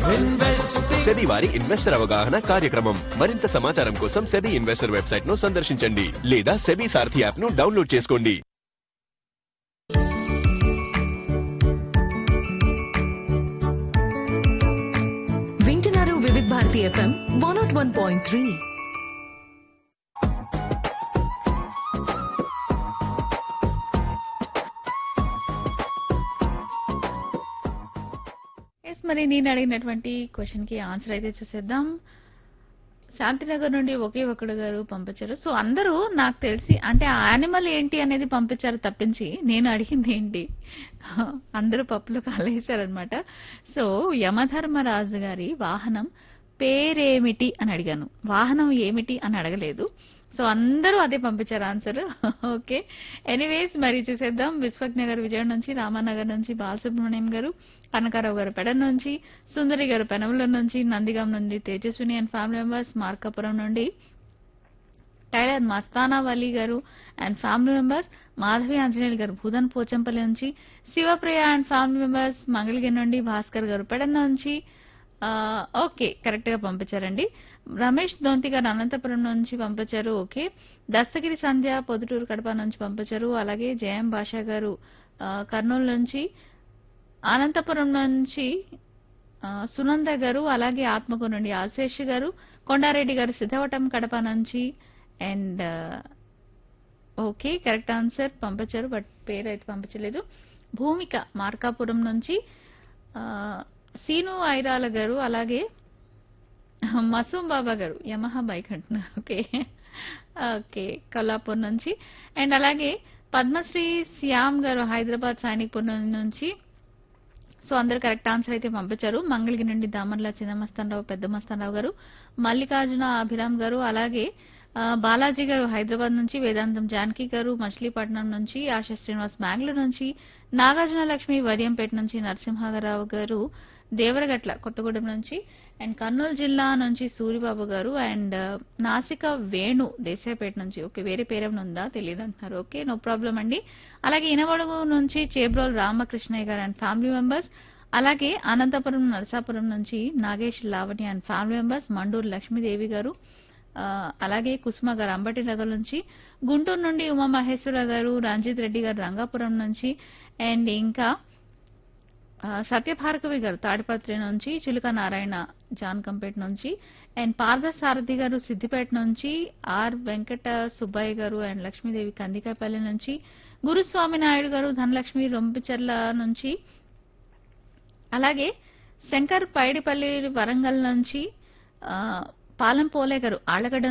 SEBI వారి investor అవగాహన కార్యక్రమం మరింత సమాచారం కోసం సెబీ ఇన్వెస్టర్ వెబ్సైట్ ను సందర్శించండి లేదా సెబీ సారథి యాప్ ను డౌన్లోడ్ చేసుకోండి వింటున్నారు Vividh Bharati FM one nought one point three ఎస్ మరి నేను అడిగినటువంటి క్వశ్చన్ కి ఆన్సర్ అయితే చూసేద్దాం శాంతినగర్ నుండి ఒకే ఒక్కడు గారు పంపించారు సో అందరూ నాకు తెలిసి అంటే ఆ యానిమల్ ఏంటి అనేది పంపించారు తప్పించి నేను అడిగింది ఏంటి అందరూ పప్పులు కాలేశారనమాట సో యమధర్మరాజు గారి వాహనం పేరేమిటి అని అడిగాను వాహనం ఏమిటి అని అడగలేదు సో అందరూ అదే పంపించారు ఆన్సర్ ఓకే ఎనీవేస్ మరి చూసేద్దాం విశ్వజ్ఞ గారు విజయవాడ నుంచి రామానగర్ నుంచి బాలసుబ్రహ్మణ్యం గారు కనకారావు గారు పెడ నుంచి సుందరి గారు పెనముల నుంచి నందిగాం నుండి Tejaswini and family members Markapuram నుండి tailor Mastana Vali garu and family members Madhavi Anjaneyulu garu Bhoodan Pochampally నుంచి Sivapriya and family members Mangalagiri నుండి భాస్కర్ గారు పెడన నుంచి ఆ, ఓకే కరెక్ట్ గా పంపించారండి రమేష్ దొంతి గారు అనంతపురం నుంచి పంపించారు ఓకే దస్తగిరి సంధ్య పొదుటూరు కడప నుంచి పంపించారు అలాగే జయం భాషా గారు ఆ, కర్నూలు నుంచి అనంతపురం నుంచి ఆ, సునంద గారు అలాగే ఆత్మకూరు నుండి ఆశేష్ గారు కొండారెడ్డి గారు సిద్ధవటం కడప నుంచి అండ్ ఓకే కరెక్ట్ ఆన్సర్ పంపించారు బట్ పేరు అయితే పంపించలేదు భూమిక మార్కాపురం నుంచి ఆ, సీను ఐరాల గారు అలాగే మసూం బాబా గారు యమహా బైక్ అంటున్నారు ఓకే ఓకే కొల్లాపూర్ నుంచి అండ్ అలాగే పద్మశ్రీ శ్యామ్ గారు హైదరాబాద్ సైనిక్పూర్ నుంచి సో అందరు కరెక్ట్ ఆన్సర్ అయితే పంపించారు మంగళగిరి నుండి దామర్ల చిన్న మస్తానరావు పెద్ద మస్తానరావు గారు మల్లికార్జున అభిరామ్ గారు అలాగే ఆ, బాలాజీ గారు హైదరాబాద్ నుంచి వేదాంతం జానకి గారు మచిలీపట్నం నుంచి ఆశా శ్రీనివాస్ బెంగళూరు నుంచి నాగార్జున లక్ష్మి వరియంపేట నుంచి నరసింహారావు గారు దేవరగట్ల కొత్తగూడెం నుంచి అండ్ కర్నూలు జిల్లా నుంచి సూరిబాబు గారు అండ్ నాసిక వేణు దేశాయపేట నుంచి ఓకే వేరే పేరేమైనా ఉందా తెలియదు అంటున్నారు ఓకే నో ప్రాబ్లం అండి అలాగే ఇనవడుగు నుంచి చేబ్రోల్ రామకృష్ణయ్య గారు అండ్ ఫ్యామిలీ మెంబర్స్ అలాగే అనంతపురం నరసాపురం నుంచి Nagesh Lavani and family members Manduru Lakshmidevi garu ఆ, అలాగే కుసుమ గారు అంబటి నగర్ నుంచి గుంటూరు నుండి ఉమా మహేశ్వర గారు రంజిత్ రెడ్డి గారు రంగాపురం నుంచి అండ్ ఇంకా ఆ, సత్యభార్గవి గారు తాడిపత్రి నుంచి చిలుక నారాయణ జాన్కంపేట నుంచి అండ్ పార్థ సారథి గారు సిద్దిపేట నుంచి ఆర్ వెంకట సుబ్బయ్య గారు అండ్ లక్ష్మీదేవి కందికాయపల్లి నుంచి గురుస్వామి నాయుడు గారు ధనలక్ష్మి రొంపిచెర్ల నుంచి అలాగే శంకర్ పైడిపల్లి వరంగల్ నుంచి ఆ, పాలెం పోలే గారు ఆళ్లగడ్డ